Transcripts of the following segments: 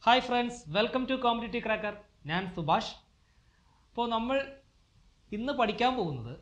hi friends welcome to competitive cracker ഞാൻ സുഭാഷ് അപ്പോൾ നമ്മൾ ഇന്ന് പഠിക്കാൻ പോകുന്നത്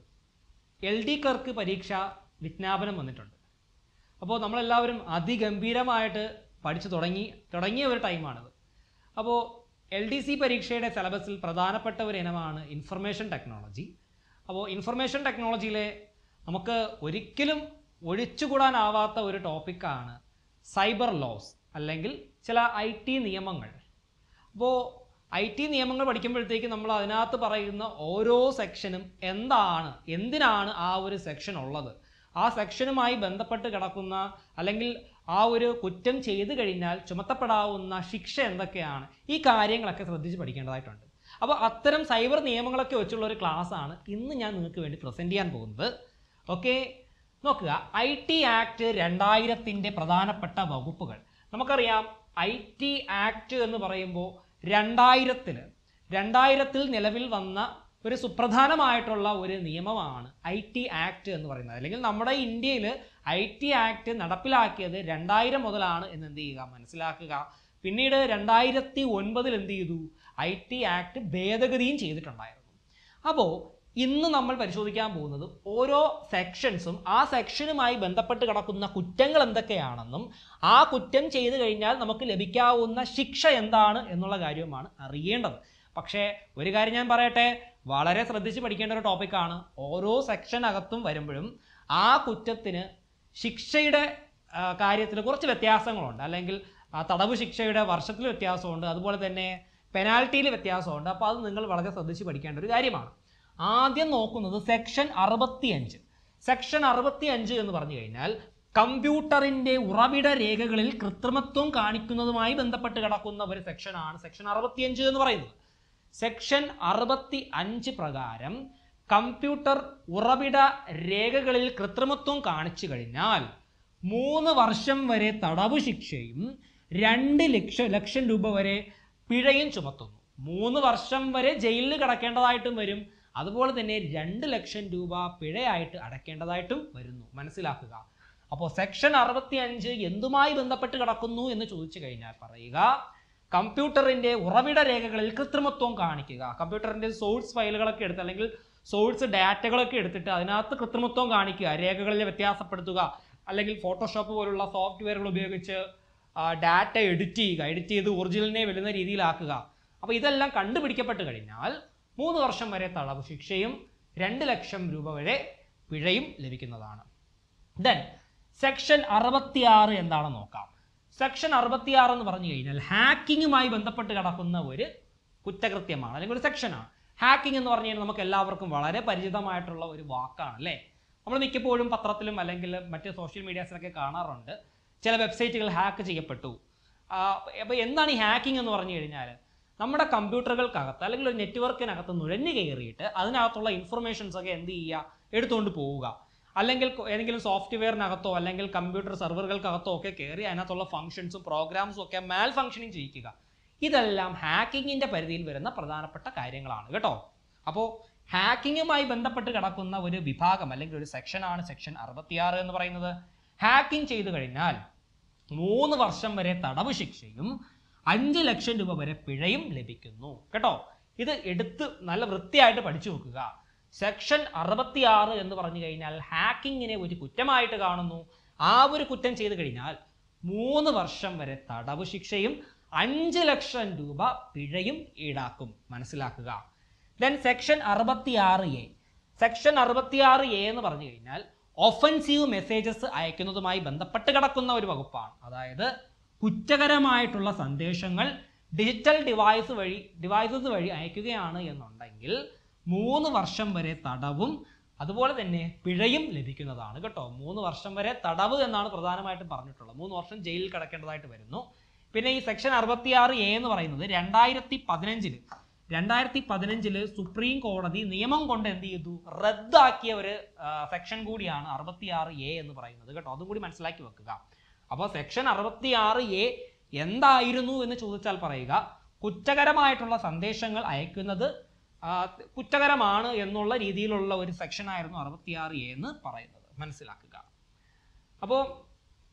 എൽ ഡി ക്ലർക്ക് പരീക്ഷ വിജ്ഞാപനം വന്നിട്ടുണ്ട് അപ്പോൾ നമ്മളെല്ലാവരും അതിഗംഭീരമായിട്ട് പഠിച്ചു തുടങ്ങി തുടങ്ങിയ ഒരു ടൈമാണിത് അപ്പോൾ എൽ ഡി സി പരീക്ഷയുടെ സിലബസിൽ പ്രധാനപ്പെട്ട ഒരു ഇനമാണ് ഇൻഫർമേഷൻ ടെക്നോളജി അപ്പോൾ ഇൻഫർമേഷൻ ടെക്നോളജിയിലെ നമുക്ക് ഒരിക്കലും ഒഴിച്ചുകൂടാനാവാത്ത ഒരു ടോപ്പിക്കാണ് സൈബർ ലോസ് അല്ലെങ്കിൽ ചില ഐ ടി നിയമങ്ങൾ അപ്പോൾ ഐ ടി നിയമങ്ങൾ പഠിക്കുമ്പോഴത്തേക്ക് നമ്മൾ അതിനകത്ത് പറയുന്ന ഓരോ സെക്ഷനും എന്താണ് എന്തിനാണ് ആ ഒരു സെക്ഷൻ ഉള്ളത് ആ സെക്ഷനുമായി ബന്ധപ്പെട്ട് കിടക്കുന്ന അല്ലെങ്കിൽ ആ ഒരു കുറ്റം ചെയ്തു കഴിഞ്ഞാൽ ചുമത്തപ്പെടാവുന്ന ശിക്ഷ എന്തൊക്കെയാണ് ഈ കാര്യങ്ങളൊക്കെ ശ്രദ്ധിച്ച് പഠിക്കേണ്ടതായിട്ടുണ്ട് അപ്പോൾ അത്തരം സൈബർ നിയമങ്ങളൊക്കെ വെച്ചുള്ള ഒരു class ആണ് ഇന്ന് ഞാൻ നിങ്ങൾക്ക് വേണ്ടി പ്രസൻറ്റ് ചെയ്യാൻ പോകുന്നത് ഓക്കെ നോക്കുക ഐ ടി ആക്ട് രണ്ടായിരത്തിൻ്റെ പ്രധാനപ്പെട്ട വകുപ്പുകൾ നമുക്കറിയാം ഐ ടി ആക്ട് എന്ന് പറയുമ്പോൾ രണ്ടായിരത്തിൽ രണ്ടായിരത്തിൽ നിലവിൽ വന്ന ഒരു സുപ്രധാനമായിട്ടുള്ള ഒരു നിയമമാണ് ഐ ടി ആക്ട് എന്ന് പറയുന്നത് അല്ലെങ്കിൽ നമ്മുടെ ഇന്ത്യയിൽ ഐ ടി ആക്ട് നടപ്പിലാക്കിയത് രണ്ടായിരം മുതലാണ് എന്ന് എന്ത് ചെയ്യുക മനസ്സിലാക്കുക പിന്നീട് രണ്ടായിരത്തി ഒൻപതിൽ എന്ത് ചെയ്തു ഐ ടി ആക്ട് ഭേദഗതിയും ചെയ്തിട്ടുണ്ടായിരുന്നു അപ്പോൾ ഇന്ന് നമ്മൾ പരിശോധിക്കാൻ പോകുന്നത് ഓരോ സെക്ഷൻസും ആ സെക്ഷനുമായി ബന്ധപ്പെട്ട് കിടക്കുന്ന കുറ്റങ്ങൾ എന്തൊക്കെയാണെന്നും ആ കുറ്റം ചെയ്തു കഴിഞ്ഞാൽ നമുക്ക് ലഭിക്കാവുന്ന ശിക്ഷ എന്താണ് എന്നുള്ള കാര്യവുമാണ് അറിയേണ്ടത് പക്ഷേ ഒരു കാര്യം ഞാൻ പറയട്ടെ വളരെ ശ്രദ്ധിച്ച് പഠിക്കേണ്ട ഒരു ടോപ്പിക്കാണ് ഓരോ സെക്ഷനകത്തും വരുമ്പോഴും ആ കുറ്റത്തിന് ശിക്ഷയുടെ കാര്യത്തിൽ കുറച്ച് വ്യത്യാസങ്ങളുണ്ട് അല്ലെങ്കിൽ ആ തടവ് ശിക്ഷയുടെ വർഷത്തിൽ വ്യത്യാസമുണ്ട് അതുപോലെ തന്നെ പെനാൽറ്റിയിൽ വ്യത്യാസമുണ്ട് അപ്പോൾ അത് നിങ്ങൾ വളരെ ശ്രദ്ധിച്ച് പഠിക്കേണ്ട ഒരു കാര്യമാണ് ആദ്യം നോക്കുന്നത് സെക്ഷൻ അറുപത്തിയഞ്ച് സെക്ഷൻ അറുപത്തിയഞ്ച് എന്ന് പറഞ്ഞു കഴിഞ്ഞാൽ കമ്പ്യൂട്ടറിന്റെ ഉറവിട രേഖകളിൽ കൃത്രിമത്വം കാണിക്കുന്നതുമായി ബന്ധപ്പെട്ട് കിടക്കുന്ന ഒരു സെക്ഷനാണ് സെക്ഷൻ അറുപത്തിയഞ്ച് എന്ന് പറയുന്നത് സെക്ഷൻ അറുപത്തി അഞ്ച് പ്രകാരം കമ്പ്യൂട്ടർ ഉറവിട രേഖകളിൽ കൃത്രിമത്വം കാണിച്ചു കഴിഞ്ഞാൽ മൂന്ന് വർഷം വരെ തടവ് ശിക്ഷയും രണ്ട് ലക്ഷം ലക്ഷം രൂപ വരെ പിഴയും ചുമത്തുന്നു മൂന്ന് വർഷം വരെ ജയിലിൽ കിടക്കേണ്ടതായിട്ടും വരും അതുപോലെ തന്നെ രണ്ട് ലക്ഷം രൂപ പിഴയായിട്ട് അടയ്ക്കേണ്ടതായിട്ടും വരുന്നു മനസ്സിലാക്കുക അപ്പോൾ സെക്ഷൻ അറുപത്തി അഞ്ച് എന്തുമായി ബന്ധപ്പെട്ട് കിടക്കുന്നു എന്ന് ചോദിച്ചു കഴിഞ്ഞാൽ പറയുക കമ്പ്യൂട്ടറിന്റെ ഉറവിട രേഖകളിൽ കൃത്രിമത്വം കാണിക്കുക കമ്പ്യൂട്ടറിന്റെ സോഴ്സ് ഫയലുകളൊക്കെ എടുത്ത് അല്ലെങ്കിൽ സോഴ്സ് ഡാറ്റകളൊക്കെ എടുത്തിട്ട് അതിനകത്ത് കൃത്രിമത്വം കാണിക്കുക രേഖകളിൽ വ്യത്യാസപ്പെടുത്തുക അല്ലെങ്കിൽ ഫോട്ടോഷോപ്പ് പോലുള്ള സോഫ്റ്റ്വെയറുകൾ ഉപയോഗിച്ച് ഡാറ്റ എഡിറ്റ് ചെയ്യുക എഡിറ്റ് ചെയ്ത് ഒറിജിനലിനെ വരുന്ന രീതിയിലാക്കുക അപ്പോൾ ഇതെല്ലാം കണ്ടുപിടിക്കപ്പെട്ട് കഴിഞ്ഞാൽ മൂന്ന് വർഷം വരെ തടവ് ശിക്ഷയും രണ്ട് ലക്ഷം രൂപ വരെ പിഴയും ലഭിക്കുന്നതാണ് ദെൻ സെക്ഷൻ അറുപത്തിയാറ് എന്താണെന്ന് നോക്കാം സെക്ഷൻ അറുപത്തിയാറ് എന്ന് പറഞ്ഞു കഴിഞ്ഞാൽ ഹാക്കിങ്ങുമായി ബന്ധപ്പെട്ട് കിടക്കുന്ന ഒരു കുറ്റകൃത്യമാണ് അല്ലെങ്കിൽ ഒരു സെക്ഷനാണ് ഹാക്കിംഗ് എന്ന് പറഞ്ഞു കഴിഞ്ഞാൽ നമുക്ക് എല്ലാവർക്കും വളരെ പരിചിതമായിട്ടുള്ള ഒരു വാക്കാണ് അല്ലേ നമ്മൾ മിക്കപ്പോഴും പത്രത്തിലും അല്ലെങ്കിൽ മറ്റ് സോഷ്യൽ മീഡിയാസിലൊക്കെ കാണാറുണ്ട് ചില വെബ്സൈറ്റുകൾ ഹാക്ക് ചെയ്യപ്പെട്ടു അപ്പോൾ എന്താണ് ഈ ഹാക്കിംഗ് എന്ന് പറഞ്ഞു കഴിഞ്ഞാൽ നമ്മുടെ കമ്പ്യൂട്ടറുകൾക്കകത്ത് അല്ലെങ്കിൽ ഒരു നെറ്റ്വർക്കിനകത്ത് നുഴഞ്ഞു കയറിയിട്ട് അതിനകത്തുള്ള ഇൻഫർമേഷൻസ് ഒക്കെ എന്ത് ചെയ്യുക എടുത്തുകൊണ്ട് പോവുക അല്ലെങ്കിൽ ഏതെങ്കിലും സോഫ്റ്റ്വെയറിനകത്തോ അല്ലെങ്കിൽ കമ്പ്യൂട്ടർ സെർവറുകൾക്കകത്തോ ഒക്കെ കയറി അതിനകത്തുള്ള ഫംഗ്ഷൻസും പ്രോഗ്രാംസും ഒക്കെ മാൽ ഫംഗ്ഷനിങ് ചെയ്യിക്കുക ഇതെല്ലാം ഹാക്കിങ്ങിന്റെ പരിധിയിൽ വരുന്ന പ്രധാനപ്പെട്ട കാര്യങ്ങളാണ് കേട്ടോ അപ്പോൾ ഹാക്കിങ്ങുമായി ബന്ധപ്പെട്ട് കിടക്കുന്ന ഒരു വിഭാഗം അല്ലെങ്കിൽ ഒരു സെക്ഷനാണ് സെക്ഷൻ അറുപത്തിയാറ് എന്ന് പറയുന്നത് ഹാക്കിംഗ് ചെയ്തു കഴിഞ്ഞാൽ മൂന്ന് വർഷം വരെ തടവ് ശിക്ഷയും അഞ്ച് ലക്ഷം രൂപ വരെ പിഴയും ലഭിക്കുന്നു കേട്ടോ ഇത് എടുത്ത് നല്ല വൃത്തിയായിട്ട് പഠിച്ചു നോക്കുക സെക്ഷൻ അറുപത്തിയാറ് എന്ന് പറഞ്ഞു കഴിഞ്ഞാൽ ഹാക്കിങ്ങിനെ ഒരു കുറ്റമായിട്ട് കാണുന്നു ആ ഒരു കുറ്റം ചെയ്തു കഴിഞ്ഞാൽ മൂന്ന് വർഷം വരെ തടവ് ശിക്ഷയും അഞ്ച് ലക്ഷം രൂപ പിഴയും ഈടാക്കും മനസ്സിലാക്കുക ദെൻ സെക്ഷൻ അറുപത്തിയാറ് എ സെക്ഷൻ അറുപത്തിയാറ് എ എന്ന് പറഞ്ഞു കഴിഞ്ഞാൽ ഒഫൻസീവ് മെസ്സേജസ് അയക്കുന്നതുമായി ബന്ധപ്പെട്ട് കിടക്കുന്ന ഒരു വകുപ്പാണ് അതായത് കുറ്റകരമായിട്ടുള്ള സന്ദേശങ്ങൾ ഡിജിറ്റൽ ഡിവൈസ് വഴി ഡിവൈസസ് വഴി അയക്കുകയാണ് എന്നുണ്ടെങ്കിൽ മൂന്ന് വർഷം വരെ തടവും അതുപോലെ തന്നെ പിഴയും ലഭിക്കുന്നതാണ് കേട്ടോ മൂന്ന് വർഷം വരെ തടവ് എന്നാണ് പ്രധാനമായിട്ടും പറഞ്ഞിട്ടുള്ളത് മൂന്ന് വർഷം ജയിലിൽ കിടക്കേണ്ടതായിട്ട് വരുന്നു പിന്നെ ഈ സെക്ഷൻ അറുപത്തിയാറ് എ എന്ന് പറയുന്നത് രണ്ടായിരത്തി പതിനഞ്ചില് രണ്ടായിരത്തി പതിനഞ്ചില് സുപ്രീം കോടതി നിയമം കൊണ്ട് എന്ത് ചെയ്തു റദ്ദാക്കിയ ഒരു സെക്ഷൻ കൂടിയാണ് അറുപത്തിയാറ് എ എന്ന് പറയുന്നത് കേട്ടോ അതും കൂടി മനസ്സിലാക്കി വെക്കുക അപ്പോൾ സെക്ഷൻ അറുപത്തിയാറ് എ എന്തായിരുന്നു എന്ന് ചോദിച്ചാൽ പറയുക കുറ്റകരമായിട്ടുള്ള സന്ദേശങ്ങൾ അയക്കുന്നത് ആ, കുറ്റകരമാണ് എന്നുള്ള രീതിയിലുള്ള ഒരു സെക്ഷൻ ആയിരുന്നു അറുപത്തിയാറ് എ എന്ന് പറയുന്നത് മനസ്സിലാക്കുക അപ്പോൾ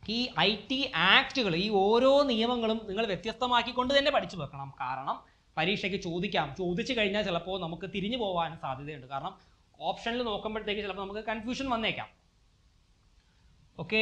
ഈ ഐ ടി ആക്റ്റുകൾ ഈ ഓരോ നിയമങ്ങളും നിങ്ങൾ വ്യത്യസ്തമാക്കിക്കൊണ്ട് തന്നെ പഠിച്ചു വെക്കണം കാരണം പരീക്ഷയ്ക്ക് ചോദിക്കാം ചോദിച്ചു കഴിഞ്ഞാൽ ചിലപ്പോൾ നമുക്ക് തിരിഞ്ഞു പോകാൻ സാധ്യതയുണ്ട് കാരണം ഓപ്ഷനിൽ നോക്കുമ്പോഴത്തേക്ക് ചിലപ്പോൾ നമുക്ക് കൺഫ്യൂഷൻ വന്നേക്കാം ഓക്കെ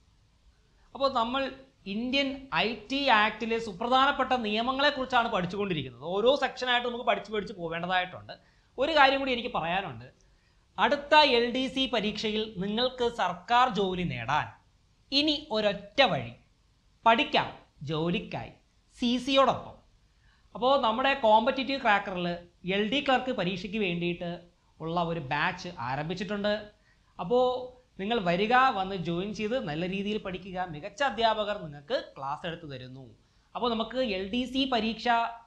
അപ്പോൾ നമ്മൾ ഇന്ത്യൻ ഐ ടി ആക്ടിലെ സുപ്രധാനപ്പെട്ട നിയമങ്ങളെക്കുറിച്ചാണ് പഠിച്ചുകൊണ്ടിരിക്കുന്നത് ഓരോ സെക്ഷനായിട്ട് നമുക്ക് പഠിച്ചു പഠിച്ച് പോവേണ്ടതായിട്ടുണ്ട് ഒരു കാര്യം കൂടി എനിക്ക് പറയാനുണ്ട് അടുത്ത എൽ ഡി സി പരീക്ഷയിൽ നിങ്ങൾക്ക് സർക്കാർ ജോലി നേടാൻ ഇനി ഒരൊറ്റ വഴി പഠിക്കാം ജോലിക്കായി സി സിയോടൊപ്പം അപ്പോൾ നമ്മുടെ കോമ്പറ്റേറ്റീവ് ക്രാക്കറിൽ എൽ ഡി ക്ലർക്ക് പരീക്ഷയ്ക്ക് വേണ്ടിയിട്ട് ഉള്ള ഒരു ബാച്ച് ആരംഭിച്ചിട്ടുണ്ട് അപ്പോൾ നിങ്ങൾ വരിക വന്ന് ജോയിൻ ചെയ്ത് നല്ല രീതിയിൽ പഠിക്കുക മികച്ച അധ്യാപകർ നിങ്ങൾക്ക് ക്ലാസ് എടുത്തു തരുന്നു അപ്പോൾ നമുക്ക് എൽ ഡി സി പരീക്ഷ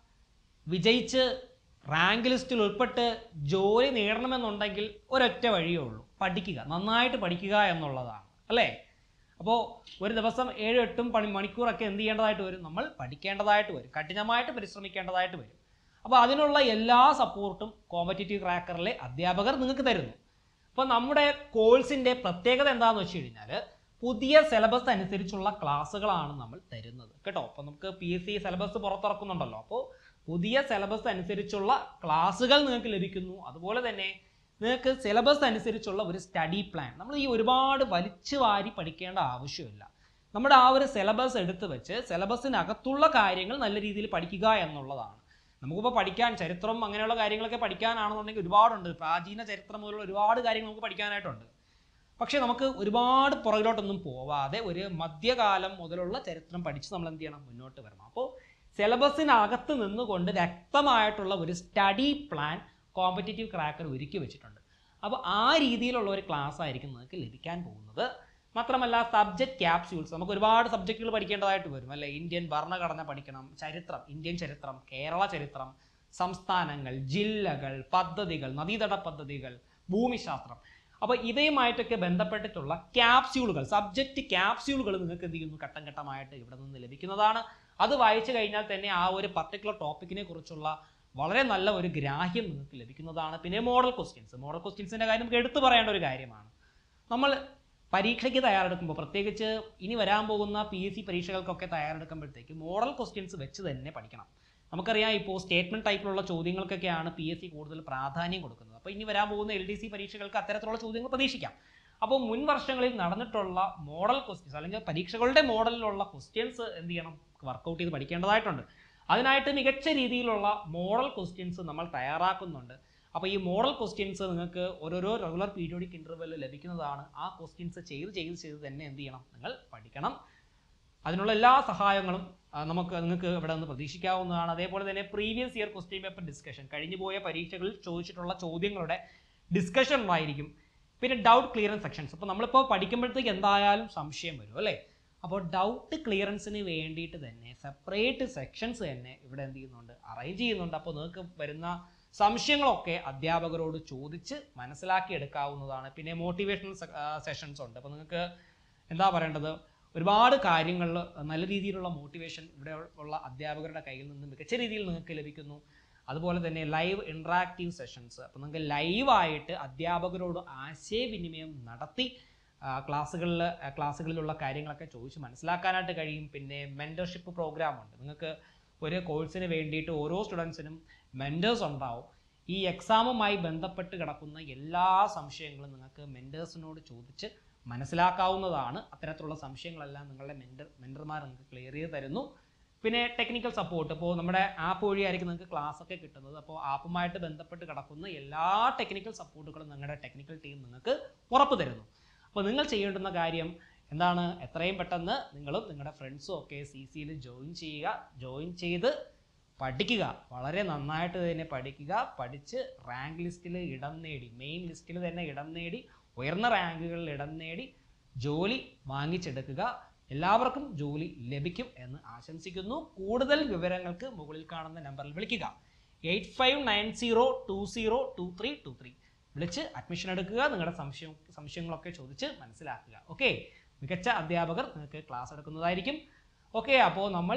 വിജയിച്ച് റാങ്ക് ലിസ്റ്റിൽ ഉൾപ്പെട്ട് ജോലി നേടണമെന്നുണ്ടെങ്കിൽ ഒരൊറ്റ വഴിയേ ഉള്ളൂ പഠിക്കുക നന്നായിട്ട് പഠിക്കുക എന്നുള്ളതാണ് അല്ലേ അപ്പോൾ ഒരു ദിവസം ഏഴും എട്ടും പണി മണിക്കൂറൊക്കെ എന്ത് ചെയ്യേണ്ടതായിട്ട് വരും നമ്മൾ പഠിക്കേണ്ടതായിട്ട് വരും കഠിനമായിട്ട് പരിശ്രമിക്കേണ്ടതായിട്ട് വരും അപ്പോൾ അതിനുള്ള എല്ലാ സപ്പോർട്ടും കോമ്പറ്റേറ്റീവ് ക്രാക്കറിലെ അധ്യാപകർ നിങ്ങൾക്ക് തരുന്നു അപ്പോൾ നമ്മുടെ കോഴ്സിൻ്റെ പ്രത്യേകത എന്താണെന്ന് വെച്ച് കഴിഞ്ഞാൽ പുതിയ സിലബസ് അനുസരിച്ചുള്ള ക്ലാസ്സുകളാണ് നമ്മൾ തരുന്നത് കേട്ടോ അപ്പോൾ നമുക്ക് പി എസ് സി സിലബസ് പുറത്തിറക്കുന്നുണ്ടല്ലോ അപ്പോൾ പുതിയ സിലബസ് അനുസരിച്ചുള്ള ക്ലാസ്സുകൾ നിങ്ങൾക്ക് ലഭിക്കുന്നു അതുപോലെ തന്നെ നിങ്ങൾക്ക് സിലബസ് അനുസരിച്ചുള്ള ഒരു സ്റ്റഡി പ്ലാൻ നമ്മൾ ഈ ഒരുപാട് വലിച്ചു വാരി പഠിക്കേണ്ട ആവശ്യമില്ല നമ്മുടെ ആ ഒരു സിലബസ് എടുത്ത് വെച്ച് സിലബസിനകത്തുള്ള കാര്യങ്ങൾ നല്ല രീതിയിൽ പഠിക്കുക എന്നുള്ളതാണ് നമുക്കിപ്പോൾ പഠിക്കാൻ ചരിത്രം അങ്ങനെയുള്ള കാര്യങ്ങളൊക്കെ പഠിക്കാനാണെന്നുണ്ടെങ്കിൽ ഒരുപാടുണ്ട് പ്രാചീന ചരിത്രം മുതലുള്ള ഒരുപാട് കാര്യങ്ങൾ നമുക്ക് പഠിക്കാനായിട്ടുണ്ട് പക്ഷേ നമുക്ക് ഒരുപാട് പുറകിലോട്ടൊന്നും പോവാതെ ഒരു മധ്യകാലം മുതലുള്ള ചരിത്രം പഠിച്ച് നമ്മൾ എന്ത് ചെയ്യണം മുന്നോട്ട് വരണം അപ്പോൾ സിലബസിനകത്ത് നിന്നുകൊണ്ട് വ്യക്തമായിട്ടുള്ള ഒരു സ്റ്റഡി പ്ലാൻ കോമ്പറ്റേറ്റീവ് ക്രാക്കർ ഒരുക്കി വെച്ചിട്ടുണ്ട് അപ്പോൾ ആ രീതിയിലുള്ള ഒരു ക്ലാസ് ആയിരിക്കും നിങ്ങൾക്ക് ലഭിക്കാൻ പോകുന്നത് മാത്രമല്ല സബ്ജക്റ്റ് ക്യാപ്സ്യൂൾസ് നമുക്ക് ഒരുപാട് സബ്ജക്റ്റുകൾ പഠിക്കേണ്ടതായിട്ട് വരും അല്ലെ ഇന്ത്യൻ ഭരണഘടന പഠിക്കണം ചരിത്രം ഇന്ത്യൻ ചരിത്രം കേരള ചരിത്രം സംസ്ഥാനങ്ങൾ ജില്ലകൾ പദ്ധതികൾ നദീതട പദ്ധതികൾ ഭൂമിശാസ്ത്രം അപ്പോൾ ഇവയുമായിട്ടൊക്കെ ബന്ധപ്പെട്ടിട്ടുള്ള ക്യാപ്സ്യൂളുകൾ സബ്ജക്റ്റ് ക്യാപ്സ്യൂളുകൾ നിങ്ങൾക്ക് എന്ത് ചെയ്യുന്നു ഘട്ടം ഘട്ടമായിട്ട് ഇവിടെ നിന്ന് ലഭിക്കുന്നതാണ് അത് വായിച്ചു കഴിഞ്ഞാൽ തന്നെ ആ ഒരു പർട്ടിക്കുലർ ടോപ്പിക്കിനെ കുറിച്ചുള്ള വളരെ നല്ല ഒരു ഗ്രാഹ്യം നിങ്ങൾക്ക് ലഭിക്കുന്നതാണ് പിന്നെ മോഡൽ ക്വസ്റ്റ്യൻസ് മോഡൽ ക്വസ്റ്റ്യൻസിൻ്റെ കാര്യം നമുക്ക് എടുത്തു പറയേണ്ട ഒരു കാര്യമാണ് നമ്മൾ പരീക്ഷയ്ക്ക് തയ്യാറെടുക്കുമ്പോൾ പ്രത്യേകിച്ച് ഇനി വരാൻ പോകുന്ന പി എസ് സി പരീക്ഷകൾക്കൊക്കെ തയ്യാറെടുക്കുമ്പോഴത്തേക്ക് മോഡൽ ക്വസ്റ്റ്യൻസ് വെച്ച് തന്നെ പഠിക്കണം നമുക്കറിയാം ഇപ്പോൾ സ്റ്റേറ്റ്മെന്റ് ടൈപ്പിലുള്ള ചോദ്യങ്ങൾക്കൊക്കെയാണ് പി എസ് സി കൂടുതൽ പ്രാധാന്യം കൊടുക്കുന്നത് അപ്പോൾ ഇനി വരാൻ പോകുന്ന എൽ ഡി സി പരീക്ഷകൾക്ക് അത്തരത്തിലുള്ള ചോദ്യങ്ങൾ പ്രതീക്ഷിക്കാം അപ്പോൾ മുൻ വർഷങ്ങളിൽ നടന്നിട്ടുള്ള മോഡൽ ക്വസ്റ്റ്യൻസ് അല്ലെങ്കിൽ പരീക്ഷകളുടെ മോഡലിലുള്ള ക്വസ്റ്റ്യൻസ് എന്ത് ചെയ്യണം വർക്കൗട്ട് ചെയ്ത് പഠിക്കേണ്ടതായിട്ടുണ്ട് അതിനായിട്ട് മികച്ച രീതിയിലുള്ള മോഡൽ ക്വസ്റ്റ്യൻസ് നമ്മൾ തയ്യാറാക്കുന്നുണ്ട് അപ്പോൾ ഈ മോഡൽ ക്വസ്റ്റ്യൻസ് നിങ്ങൾക്ക് ഓരോരോ റെഗുലർ പീരിയോഡിക് ഇൻ്റർവെല്ലിൽ ലഭിക്കുന്നതാണ് ആ ക്വസ്റ്റ്യൻസ് ചെയ്ത് ചെയ്ത് ചെയ്ത് തന്നെ എന്ത് ചെയ്യണം നിങ്ങൾ പഠിക്കണം അതിനുള്ള എല്ലാ സഹായങ്ങളും ആ, നമുക്ക് നിങ്ങൾക്ക് ഇവിടെ നിന്ന് പ്രതീക്ഷിക്കാവുന്നതാണ് അതേപോലെ തന്നെ previous year question paper discussion കഴിഞ്ഞു പോയ പരീക്ഷകളിൽ ചോദിച്ചിട്ടുള്ള ചോദ്യങ്ങളുടെ ഡിസ്കഷൻ ഉണ്ടായിരിക്കും പിന്നെ ഡൗട്ട് ക്ലിയറൻസ് സെക്ഷൻസ് അപ്പോൾ നമ്മളിപ്പോൾ പഠിക്കുമ്പോഴത്തേക്ക് എന്തായാലും സംശയം വരും അല്ലേ അപ്പോൾ ഡൗട്ട് ക്ലിയറൻസിന് വേണ്ടിയിട്ട് തന്നെ സെപ്പറേറ്റ് സെക്ഷൻസ് തന്നെ ഇവിടെ എന്ത് ചെയ്യുന്നുണ്ട് അറേഞ്ച് ചെയ്യുന്നുണ്ട് അപ്പോൾ നിങ്ങൾക്ക് വരുന്ന സംശയങ്ങളൊക്കെ അധ്യാപകരോട് ചോദിച്ച് മനസ്സിലാക്കി എടുക്കാവുന്നതാണ് പിന്നെ മോട്ടിവേഷണൽ സെഷൻസ് ഉണ്ട് അപ്പോൾ നിങ്ങൾക്ക് എന്താ പറയേണ്ടത് ഒരുപാട് കാര്യങ്ങളിൽ നല്ല രീതിയിലുള്ള മോട്ടിവേഷൻ ഇവിടെ ഉള്ള അധ്യാപകരുടെ കയ്യിൽ നിന്ന് മികച്ച രീതിയിൽ നിങ്ങൾക്ക് ലഭിക്കുന്നു അതുപോലെ തന്നെ ലൈവ് ഇൻട്രാക്റ്റീവ് സെഷൻസ് അപ്പോൾ നിങ്ങൾക്ക് ലൈവായിട്ട് അധ്യാപകരോട് ആശയവിനിമയം നടത്തി ക്ലാസ്സുകളിൽ ക്ലാസ്സുകളിലുള്ള കാര്യങ്ങളൊക്കെ ചോദിച്ച് മനസ്സിലാക്കാനായിട്ട് കഴിയും പിന്നെ മെൻറ്റർഷിപ്പ് പ്രോഗ്രാം ഉണ്ട് നിങ്ങൾക്ക് ഒരു കോഴ്സിന് വേണ്ടിയിട്ട് ഓരോ സ്റ്റുഡൻസിനും മെൻറ്റേഴ്സ് ഉണ്ടാവും ഈ എക്സാമുമായി ബന്ധപ്പെട്ട് കിടക്കുന്ന എല്ലാ സംശയങ്ങളും നിങ്ങൾക്ക് മെൻറ്റേഴ്സിനോട് ചോദിച്ച് മനസ്സിലാക്കാവുന്നതാണ് അത്തരത്തിലുള്ള സംശയങ്ങളെല്ലാം നിങ്ങളുടെ മെൻറ്റർ മെൻറ്റർമാർ നിങ്ങൾക്ക് ക്ലിയർ ചെയ്ത് തരുന്നു പിന്നെ ടെക്നിക്കൽ സപ്പോർട്ട് ഇപ്പോൾ നമ്മുടെ ആപ്പ് വഴിയായിരിക്കും നിങ്ങൾക്ക് ക്ലാസ് ഒക്കെ കിട്ടുന്നത് അപ്പോൾ ആപ്പുമായിട്ട് ബന്ധപ്പെട്ട് കിടക്കുന്ന എല്ലാ ടെക്നിക്കൽ സപ്പോർട്ടുകളും നിങ്ങളുടെ ടെക്നിക്കൽ ടീം നിങ്ങൾക്ക് ഉറപ്പ് തരുന്നു അപ്പോൾ നിങ്ങൾ ചെയ്യേണ്ടുന്ന കാര്യം എന്താണ് എത്രയും പെട്ടെന്ന് നിങ്ങളും നിങ്ങളുടെ ഫ്രണ്ട്സും ഒക്കെ സി സിയിൽ ജോയിൻ ചെയ്യുക ജോയിൻ ചെയ്ത് പഠിക്കുക വളരെ നന്നായിട്ട് തന്നെ പഠിക്കുക പഠിച്ച് റാങ്ക് ലിസ്റ്റിൽ ഇടം നേടി മെയിൻ ലിസ്റ്റിൽ തന്നെ ഇടം നേടി ഉയർന്ന റാങ്കുകളിൽ ഇടം നേടി ജോലി വാങ്ങിച്ചെടുക്കുക എല്ലാവർക്കും ജോലി ലഭിക്കും എന്ന് ആശംസിക്കുന്നു കൂടുതൽ വിവരങ്ങൾക്ക് മുകളിൽ കാണുന്ന നമ്പറിൽ വിളിക്കുക eight five nine zero two zero two three two three വിളിച്ച് അഡ്മിഷൻ എടുക്കുക നിങ്ങളുടെ സംശയം സംശയങ്ങളൊക്കെ ചോദിച്ച് മനസ്സിലാക്കുക ഓക്കെ മികച്ച അധ്യാപകർ നിങ്ങൾക്ക് ക്ലാസ് എടുക്കുന്നതായിരിക്കും ഓക്കെ അപ്പോൾ നമ്മൾ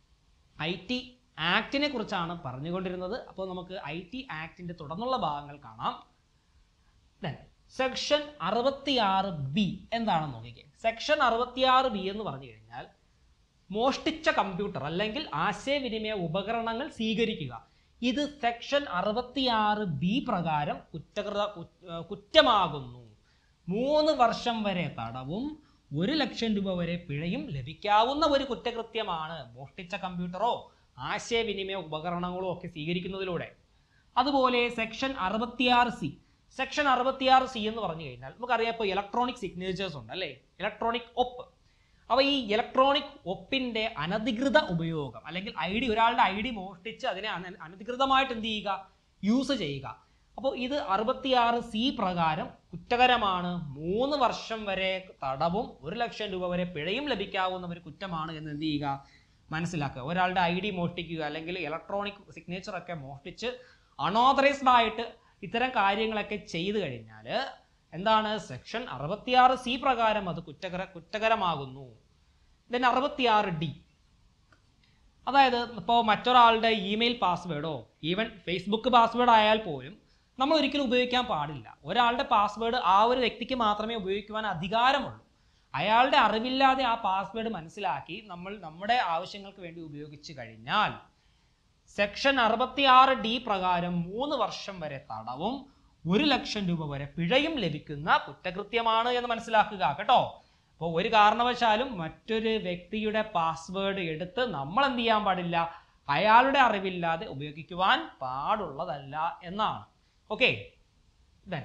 ഐ ടി ആക്ടിനെ കുറിച്ചാണ് പറഞ്ഞുകൊണ്ടിരുന്നത് അപ്പോൾ നമുക്ക് ഐ ടി ആക്ടിൻ്റെ തുടർന്നുള്ള ഭാഗങ്ങൾ കാണാം ദെൻ സെക്ഷൻ അറുപത്തിയാറ് ബി എന്താണെന്ന് നോക്കിക്കേ സെക്ഷൻ അറുപത്തിയാറ് ബി എന്ന് പറഞ്ഞു കഴിഞ്ഞാൽ മോഷ്ടിച്ച കമ്പ്യൂട്ടർ അല്ലെങ്കിൽ ആശയവിനിമയ ഉപകരണങ്ങൾ സ്വീകരിക്കുക ഇത് സെക്ഷൻ അറുപത്തിയാറ് ബി പ്രകാരം കുറ്റകൃത കു- ഏർ കുറ്റമാകുന്നു മൂന്ന് വർഷം വരെ തടവും ഒരു ലക്ഷം രൂപ വരെ പിഴയും ലഭിക്കാവുന്ന ഒരു കുറ്റകൃത്യമാണ് മോഷ്ടിച്ച കമ്പ്യൂട്ടറോ ആശയവിനിമയ ഉപകരണങ്ങളോ ഒക്കെ സ്വീകരിക്കുന്നതിലൂടെ അതുപോലെ സെക്ഷൻ അറുപത്തിയാറ് സി സെക്ഷൻ അറുപത്തിയാറ് സി എന്ന് പറഞ്ഞു കഴിഞ്ഞാൽ നമുക്കറിയാം ഇപ്പോൾ ഇലക്ട്രോണിക് സിഗ്നേച്ചേഴ്സ് ഉണ്ട് അല്ലേ ഇലക്ട്രോണിക് ഒപ്പ് അപ്പോൾ ഈ ഇലക്ട്രോണിക് ഒപ്പിന്റെ അനധികൃത ഉപയോഗം അല്ലെങ്കിൽ ഐ ഡി ഒരാളുടെ ഐ ഡി മോഷ്ടിച്ച് അതിനെ അന- അനധികൃതമായിട്ട് എന്ത് ചെയ്യുക യൂസ് ചെയ്യുക അപ്പോൾ ഇത് അറുപത്തിയാറ് സി പ്രകാരം കുറ്റകരമാണ് മൂന്ന് വർഷം വരെ തടവും ഒരു ലക്ഷം രൂപ വരെ പിഴയും ലഭിക്കാവുന്ന ഒരു കുറ്റമാണ് എന്ന് എന്ത് ചെയ്യുക മനസ്സിലാക്കുക ഒരാളുടെ ഐ ഡി മോഷ്ടിക്കുക അല്ലെങ്കിൽ ഇലക്ട്രോണിക് സിഗ്നേച്ചർ ഒക്കെ മോഷ്ടിച്ച് അൺഓതറൈസ്ഡ് ആയിട്ട് ഇത്തരം കാര്യങ്ങളൊക്കെ ചെയ്തു കഴിഞ്ഞാൽ എന്താണ് സെക്ഷൻ അറുപത്തിയാറ് സി പ്രകാരം അത് കുറ്റകര കുറ്റകരമാകുന്നു ദെൻ അറുപത്തിയാറ് ഡി അതായത് ഇപ്പോൾ മറ്റൊരാളുടെ ഇമെയിൽ പാസ്വേഡോ ഈവൻ ഫേസ്ബുക്ക് പാസ്വേഡ് ആയാൽ പോലും നമ്മൾ ഒരിക്കലും ഉപയോഗിക്കാൻ പാടില്ല ഒരാളുടെ പാസ്വേഡ് ആ ഒരു വ്യക്തിക്ക് മാത്രമേ ഉപയോഗിക്കുവാൻ അധികാരമുള്ളൂ അയാളുടെ അറിവില്ലാതെ ആ പാസ്വേഡ് മനസ്സിലാക്കി നമ്മൾ നമ്മുടെ ആവശ്യങ്ങൾക്ക് വേണ്ടി ഉപയോഗിച്ച് കഴിഞ്ഞാൽ സെക്ഷൻ അറുപത്തിയാറ് ഡി പ്രകാരം മൂന്ന് വർഷം വരെ തടവും ഒരു ലക്ഷം രൂപ വരെ പിഴയും ലഭിക്കുന്ന കുറ്റകൃത്യമാണ് എന്ന് മനസ്സിലാക്കുക കേട്ടോ അപ്പോൾ ഒരു കാരണവശാലും മറ്റൊരു വ്യക്തിയുടെ പാസ്വേഡ് എടുത്ത് നമ്മൾ എന്ത് ചെയ്യാൻ പാടില്ല അയാളുടെ അറിവില്ലാതെ ഉപയോഗിക്കുവാൻ പാടുള്ളതല്ല എന്നാണ് ഓക്കെ ദെൻ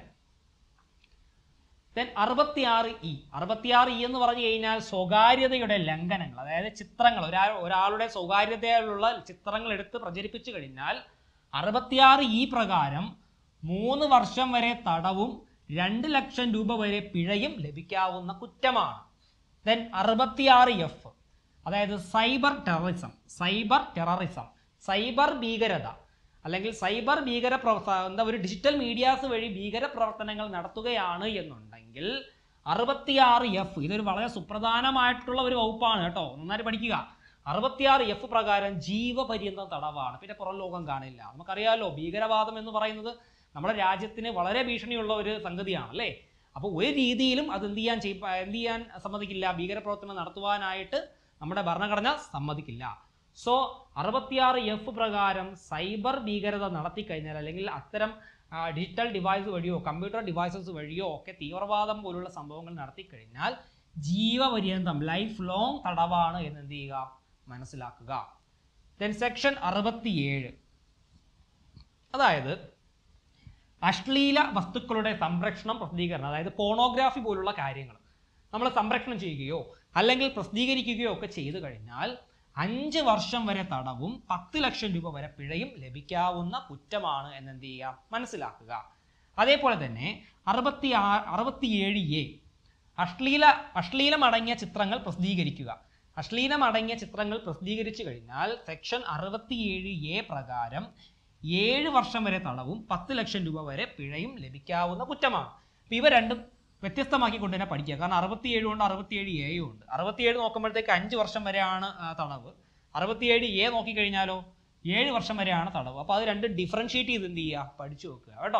ദെൻ അറുപത്തിയാറ് ഇ അറുപത്തിയാറ് ഇ എന്ന് പറഞ്ഞു കഴിഞ്ഞാൽ സ്വകാര്യതയുടെ ലംഘനങ്ങൾ അതായത് ചിത്രങ്ങൾ ഒരാൾ ഒരാളുടെ സ്വകാര്യതയിലുള്ള ചിത്രങ്ങൾ എടുത്ത് പ്രചരിപ്പിച്ചു കഴിഞ്ഞാൽ അറുപത്തിയാറ് ഇ പ്രകാരം മൂന്ന് വർഷം വരെ തടവും രണ്ട് ലക്ഷം രൂപ വരെ പിഴയും ലഭിക്കാവുന്ന കുറ്റമാണ് ദെൻ അറുപത്തിയാറ് എഫ് അതായത് cyber terrorism cyber terrorism cyber ഭീകരത അല്ലെങ്കിൽ സൈബർ ഭീകര പ്രവർത്ത എന്താ ഒരു ഡിജിറ്റൽ മീഡിയാസ് വഴി ഭീകര പ്രവർത്തനങ്ങൾ നടത്തുകയാണ് എന്നുണ്ടെങ്കിൽ അറുപത്തിയാറ് എഫ് ഇതൊരു വളരെ സുപ്രധാനമായിട്ടുള്ള ഒരു വകുപ്പാണ് കേട്ടോ നന്നായിട്ട് പഠിക്കുക അറുപത്തിയാറ് എഫ് പ്രകാരം ജീവപര്യന്തം തടവാണ് പിന്നെ പുറം ലോകം കാണില്ല നമുക്കറിയാലോ ഭീകരവാദം എന്ന് പറയുന്നത് നമ്മുടെ രാജ്യത്തിന് വളരെ ഭീഷണിയുള്ള ഒരു സംഗതിയാണ് അല്ലേ അപ്പോൾ ഒരു രീതിയിലും അത് എന്ത് ചെയ്യാൻ ചെയ്യ എന്ത് ചെയ്യാൻ സമ്മതിക്കില്ല ഭീകരപ്രവർത്തനം നടത്തുവാനായിട്ട് നമ്മുടെ ഭരണഘടന സമ്മതിക്കില്ല സോ അറുപത്തിയാറ് എഫ് പ്രകാരം സൈബർ ഭീകരത നടത്തിക്കഴിഞ്ഞാൽ അല്ലെങ്കിൽ അത്തരം ആ, ഡിജിറ്റൽ ഡിവൈസ് വഴിയോ കമ്പ്യൂട്ടർ ഡിവൈസസ് വഴിയോ ഒക്കെ തീവ്രവാദം പോലുള്ള സംഭവങ്ങൾ നടത്തിക്കഴിഞ്ഞാൽ ജീവപര്യന്തം ലൈഫ് ലോങ് തടവാണ് എന്ന് എന്ത് ചെയ്യുക മനസ്സിലാക്കുക ദെൻ സെക്ഷൻ അറുപത്തിയേഴ് അതായത് അശ്ലീല വസ്തുക്കളുടെ സംരക്ഷണം പ്രസിദ്ധീകരണം അതായത് പോണോഗ്രാഫി പോലുള്ള കാര്യങ്ങൾ നമ്മൾ സംരക്ഷണം ചെയ്യുകയോ അല്ലെങ്കിൽ പ്രസിദ്ധീകരിക്കുകയോ ഒക്കെ ചെയ്തു കഴിഞ്ഞാൽ അഞ്ച് വർഷം വരെ തടവും പത്ത് ലക്ഷം രൂപ വരെ പിഴയും ലഭിക്കാവുന്ന കുറ്റമാണ് എന്ന് എന്ത് ചെയ്യുക മനസ്സിലാക്കുക അതേപോലെ തന്നെ അറുപത്തി ആ അറുപത്തിയേഴ് എ അശ്ലീല അശ്ലീലം അടങ്ങിയ ചിത്രങ്ങൾ പ്രസിദ്ധീകരിക്കുക അശ്ലീലം അടങ്ങിയ ചിത്രങ്ങൾ പ്രസിദ്ധീകരിച്ചു കഴിഞ്ഞാൽ സെക്ഷൻ അറുപത്തിയേഴ് എ പ്രകാരം ഏഴ് വർഷം വരെ തടവും പത്ത് ലക്ഷം രൂപ വരെ പിഴയും ലഭിക്കാവുന്ന കുറ്റമാണ് അപ്പൊ ഇവ രണ്ടും വ്യത്യസ്തമാക്കിക്കൊണ്ട് തന്നെ പഠിക്കുക കാരണം അറുപത്തിയേഴ് ഉണ്ട് അറുപത്തിയേഴ് എയും ഉണ്ട് അറുപത്തിയേഴ് നോക്കുമ്പോഴത്തേക്ക് അഞ്ച് വർഷം വരെയാണ് ആ, തടവ് അറുപത്തിയേഴ് എ നോക്കിക്കഴിഞ്ഞാലോ ഏഴ് വർഷം വരെയാണ് തടവ് അപ്പോൾ അത് രണ്ടും ഡിഫറൻഷിയേറ്റ് ചെയ്ത് എന്ത് ചെയ്യുക പഠിച്ചു വെക്കുക കേട്ടോ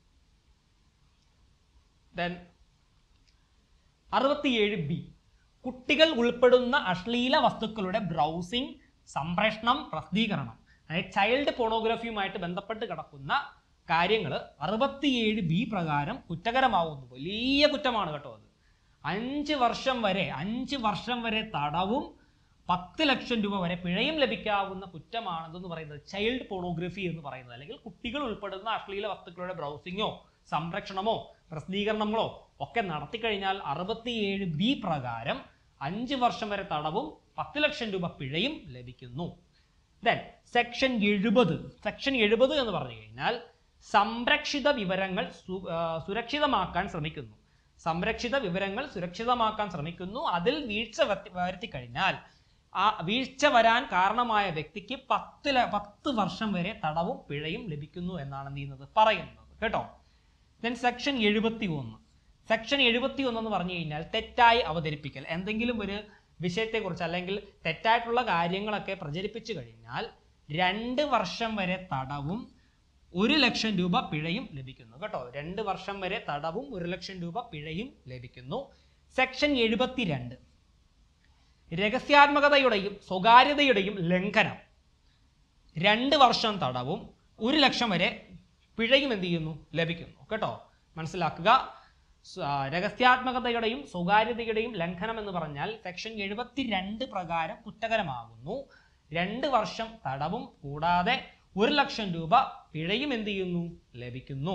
ദെൻ അറുപത്തിയേഴ് ബി കുട്ടികൾ ഉൾപ്പെടുന്ന അശ്ലീല വസ്തുക്കളുടെ ബ്രൗസിംഗ് സംപ്രേഷണം പ്രസിദ്ധീകരണം അതായത് ചൈൽഡ് പോണോഗ്രഫിയുമായിട്ട് ബന്ധപ്പെട്ട് കിടക്കുന്ന കാര്യങ്ങൾ അറുപത്തിയേഴ് ബി പ്രകാരം കുറ്റകരമാവുന്നു വലിയ കുറ്റമാണ് കേട്ടോ അത് അഞ്ച് വർഷം വരെ അഞ്ച് വർഷം വരെ തടവും പത്ത് ലക്ഷം രൂപ വരെ പിഴയും ലഭിക്കാവുന്ന കുറ്റമാണെന്ന് പറയുന്നത് ചൈൽഡ് പോണോഗ്രഫി എന്ന് പറയുന്നത് അല്ലെങ്കിൽ കുട്ടികൾ ഉൾപ്പെടുന്ന അശ്ലീല വസ്തുക്കളുടെ ബ്രൗസിങ്ങോ സംരക്ഷണമോ പ്രസിദ്ധീകരണങ്ങളോ ഒക്കെ നടത്തിക്കഴിഞ്ഞാൽ അറുപത്തിയേഴ് ബി പ്രകാരം അഞ്ച് വർഷം വരെ തടവും പത്ത് ലക്ഷം രൂപ പിഴയും ലഭിക്കുന്നു ദെൻ സെക്ഷൻ എഴുപത് സെക്ഷൻ എഴുപത് എന്ന് പറഞ്ഞു കഴിഞ്ഞാൽ സംരക്ഷിത വിവരങ്ങൾ സു- ആ, സുരക്ഷിതമാക്കാൻ ശ്രമിക്കുന്നു സംരക്ഷിത വിവരങ്ങൾ സുരക്ഷിതമാക്കാൻ ശ്രമിക്കുന്നു അതിൽ വീഴ്ച വരുത്തി- വരുത്തി കഴിഞ്ഞാൽ ആ വീഴ്ച വരാൻ കാരണമായ വ്യക്തിക്ക് പത്ത് ല- പത്ത് വർഷം വരെ തടവും പിഴയും ലഭിക്കുന്നു എന്നാണ് എന്ത് ചെയ്യുന്നത് പറയുന്നത് കേട്ടോ ദെൻ സെക്ഷൻ എഴുപത്തി ഒന്ന് സെക്ഷൻ എഴുപത്തി ഒന്ന് എന്ന് പറഞ്ഞു കഴിഞ്ഞാൽ തെറ്റായി അവതരിപ്പിക്കൽ എന്തെങ്കിലും ഒരു വിഷയത്തെക്കുറിച്ച് അല്ലെങ്കിൽ തെറ്റായിട്ടുള്ള കാര്യങ്ങളൊക്കെ പ്രചരിപ്പിച്ചു കഴിഞ്ഞാൽ രണ്ട് വർഷം വരെ തടവും ഒരു ലക്ഷം രൂപ പിഴയും ലഭിക്കുന്നു കേട്ടോ രണ്ട് വർഷം വരെ തടവും ഒരു ലക്ഷം രൂപ പിഴയും ലഭിക്കുന്നു സെക്ഷൻ എഴുപത്തിരണ്ട് രഹസ്യാത്മകതയുടെയും സ്വകാര്യതയുടെയും ലംഘനം രണ്ട് വർഷം തടവും ഒരു ലക്ഷം വരെ പിഴയും എന്ത് ചെയ്യുന്നു ലഭിക്കുന്നു കേട്ടോ മനസ്സിലാക്കുക സ- ആ, രഹസ്യാത്മകതയുടെയും സ്വകാര്യതയുടെയും ലംഘനം എന്ന് പറഞ്ഞാൽ സെക്ഷൻ എഴുപത്തിരണ്ട് പ്രകാരം കുറ്റകരമാകുന്നു രണ്ട് വർഷം തടവും കൂടാതെ ഒരു ലക്ഷം രൂപ പിഴയും എന്ത് ചെയ്യുന്നു ലഭിക്കുന്നു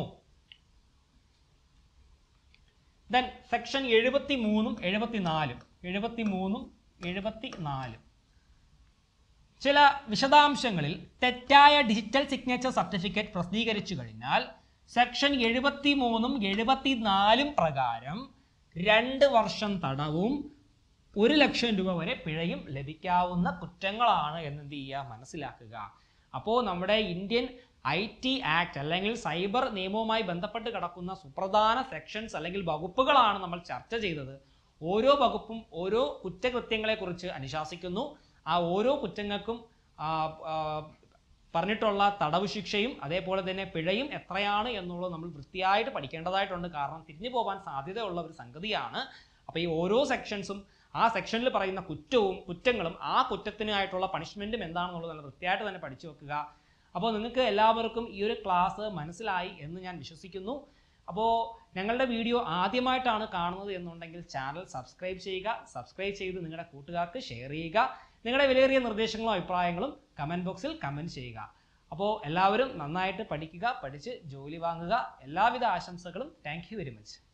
ദെൻ സെക്ഷൻ എഴുപത്തി മൂന്നും എഴുപത്തിനാലും എഴുപത്തി മൂന്നും എഴുപത്തി നാലും ചില വിശദാംശങ്ങളിൽ തെറ്റായ ഡിജിറ്റൽ സിഗ്നേച്ചർ സർട്ടിഫിക്കറ്റ് പ്രസിദ്ധീകരിച്ചു കഴിഞ്ഞാൽ സെക്ഷൻ എഴുപത്തി മൂന്നും എഴുപത്തിനാലും പ്രകാരം രണ്ട് വർഷം തടവും ഒരു ലക്ഷം രൂപ വരെ പിഴയും ലഭിക്കാവുന്ന കുറ്റങ്ങളാണ് എന്നെന്ത് ചെയ്യുക മനസ്സിലാക്കുക അപ്പോൾ നമ്മുടെ ഇന്ത്യൻ ഐ ടി ആക്ട് അല്ലെങ്കിൽ സൈബർ നിയമവുമായി ബന്ധപ്പെട്ട് കിടക്കുന്ന സുപ്രധാന സെക്ഷൻസ് അല്ലെങ്കിൽ വകുപ്പുകളാണ് നമ്മൾ ചർച്ച ചെയ്തത് ഓരോ വകുപ്പും ഓരോ കുറ്റകൃത്യങ്ങളെക്കുറിച്ച് അനുശാസിക്കുന്നു ആ ഓരോ കുറ്റങ്ങൾക്കും ആ, ആ, പറഞ്ഞിട്ടുള്ള തടവ് ശിക്ഷയും അതേപോലെ തന്നെ പിഴയും എത്രയാണ് എന്നുള്ളത് നമ്മൾ വൃത്തിയായിട്ട് പഠിക്കേണ്ടതായിട്ടുണ്ട് കാരണം തിരിഞ്ഞു പോകാൻ സാധ്യതയുള്ള ഒരു സംഗതിയാണ് അപ്പോൾ ഈ ഓരോ സെക്ഷൻസും ആ സെക്ഷനിൽ പറയുന്ന കുറ്റവും കുറ്റങ്ങളും ആ കുറ്റത്തിനായിട്ടുള്ള പണിഷ്മെൻറ്റും എന്താണെന്നുള്ളത് നല്ല വൃത്തിയായിട്ട് തന്നെ പഠിച്ചു വെക്കുക അപ്പോൾ നിങ്ങൾക്ക് എല്ലാവർക്കും ഈ ഒരു ക്ലാസ് മനസ്സിലായി എന്ന് ഞാൻ വിശ്വസിക്കുന്നു അപ്പോൾ ഞങ്ങളുടെ വീഡിയോ ആദ്യമായിട്ടാണ് കാണുന്നത് എന്നുണ്ടെങ്കിൽ ചാനൽ സബ്സ്ക്രൈബ് ചെയ്യുക സബ്സ്ക്രൈബ് ചെയ്ത് നിങ്ങളുടെ കൂട്ടുകാർക്ക് ഷെയർ ചെയ്യുക നിങ്ങളുടെ വിലയേറിയ നിർദ്ദേശങ്ങളും അഭിപ്രായങ്ങളും കമൻറ്റ് ബോക്സിൽ കമൻറ്റ് ചെയ്യുക അപ്പോൾ എല്ലാവരും നന്നായിട്ട് പഠിക്കുക പഠിച്ച് ജോലി വാങ്ങുക എല്ലാവിധ ആശംസകളും താങ്ക് യു വെരി മച്ച്